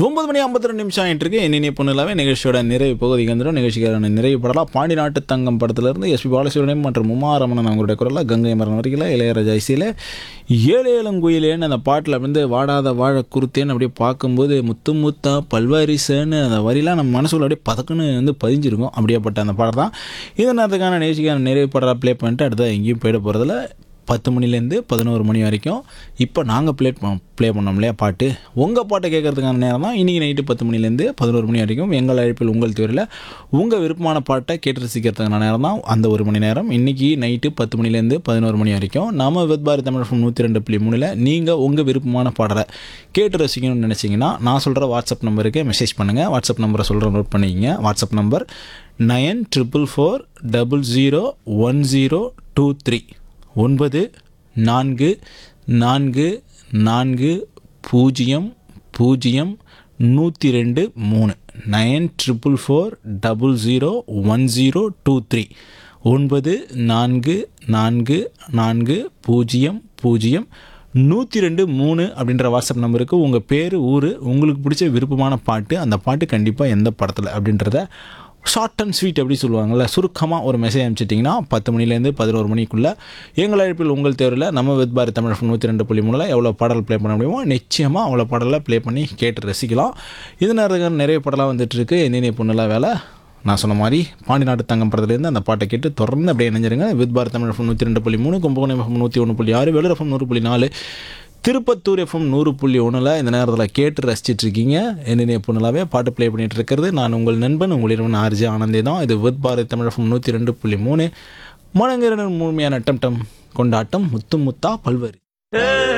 ஒன்பது மணி ஐம்பத்தி ரெண்டு நிமிஷம் ஆயிட்டு இருக்கு என்னென்ன பொண்ணுலாவே நிகழ்ச்சியோட நிறைவு பகுதிக்கு வந்துடும் நிகழ்ச்சிக்கான நிறைவு படலாம் பாண்டி நாட்டு தங்கம் படத்திலிருந்து எஸ்பி பாலசுப்ரமணியம் மற்றும் உமாரமணன் அவங்களுடைய குரலில் கங்கை மரணம் வரைக்கும் இளையராஜா இசையில் ஏழு ஏலங்குயிலேன்னு அந்த பாட்டில் வந்து வாடாத வாழ குருத்தேன்னு அப்படியே பார்க்கும்போது முத்து முத்தா பல்வாரிசன்னு அந்த வரிலாம் நம்ம மனசுக்குள்ள அப்படியே பதக்குன்னு வந்து பதிஞ்சிருக்கும் அப்படியேப்பட்ட அந்த பாடம் தான் இந்த நேரத்துக்கான நிகழ்ச்சிக்கான நிறைவு படத்தை ப்ளே பண்ணிட்டு அடுத்த எங்கேயும் போயிட போகிறதில்ல பத்து மணிலேருந்து பதினோரு மணி வரைக்கும் இப்போ நாங்கள் ப்ளே ப்ளே பண்ணோம் இல்லையா பாட்டு உங்கள் பாட்டை கேட்கறதுக்கான நேரம் தான் இன்றைக்கி நைட்டு பத்து மணிலேருந்து பதினோரு மணி வரைக்கும் எங்கள் அழைப்பில் உங்கள் தேவையில் உங்கள் விருப்பமான பாட்டை கேட்டு ரசிக்கிறதுக்கான நேரம் தான் அந்த ஒரு மணி நேரம் இன்றைக்கி நைட்டு பத்து மணிலேருந்து பதினோரு மணி வரைக்கும் நம்ம வித்பாரி தமிழ் ஃபம் நூற்றி ரெண்டு புள்ளி மூணில் நீங்கள் உங்கள் விருப்பமான பாடலை கேட்டு ரசிக்கணும்னு நினச்சிங்கன்னா நான் சொல்கிற வாட்ஸ்அப் நம்பருக்கு மெசேஜ் பண்ணுங்கள் வாட்ஸ்அப் நம்பரை சொல்கிற நோட் பண்ணிக்கங்க WhatsApp number nine triple four double zero one zero two three ஒன்பது நான்கு நான்கு நான்கு பூஜ்ஜியம் பூஜ்ஜியம் நூற்றி ரெண்டு மூணு nine triple four double zero one zero two three ஒன்பது நான்கு நான்கு நான்கு பூஜ்ஜியம் பூஜ்ஜியம் நூற்றி ரெண்டு மூணு அப்படின்ற வாட்ஸ்அப் நம்பருக்கு உங்கள் பேர் ஊர் உங்களுக்கு பிடிச்ச விருப்பமான பாட்டு அந்த பாட்டு கண்டிப்பாக எந்த படத்தில் அப்படின்றத ஷார்ட் அண்ட் ஸ்வீட் அப்படி சொல்லுவாங்கள்ல சுருக்கமாக ஒரு மெசேஜ் அனுப்பிச்சிட்டிங்கன்னா பத்து மணிலேருந்து பதினோரு மணிக்குள்ளே எங்கள் அழைப்பில் உங்கள் தேர்வில் நம்ம வித் பாரத் தமிழ் நூற்றி ரெண்டு புள்ளி மூணில் எவ்வளோ பாடல் ப்ளே பண்ண முடியுமோ நிச்சயமாக அவ்வளோ பாடலை ப்ளே பண்ணி கேட்டு ரசிக்கலாம் இது நேரத்துக்கு நிறைய பாடலாம் வந்துட்டுருக்கு என்னென்ன பொண்ணுலாம் வேலை நான் சொன்ன மாதிரி பாண்டி நாட்டு தங்கம் படத்துலேருந்து அந்த பாட்டை கேட்டு தொடர்ந்து அப்படியே இணைஞ்சிருங்க வித் பாரத் தமிழ் எஃப்எம் நூற்றி ரெண்டு புள்ளி மூணு கும்பகோணம் எஃப்எம் நூற்றி ஒன்று புள்ளி ஆறு வேலூர் எஃப்எம் நூறு புள்ளி நாலு திருப்பத்தூர் எஃப்எம் நூறு புள்ளி ஒன்றில் இந்த நேரத்தில் கேட்டு ரசிச்சிட்டு இருக்கீங்க என்னென்ன பொண்ணுலாவே பாட்டு ப்ளே பண்ணிட்டு இருக்கிறது நான் உங்கள் நண்பன் உங்களிடம் ஆர்ஜி ஆனந்தே தான் இது வித் பாரத் தமிழ் எஃப்எம் நூற்றி ரெண்டு புள்ளி மூணு மனங்கிற முழுமையான டம் டம் கொண்டாட்டம் முத்து முத்தா பல்வரி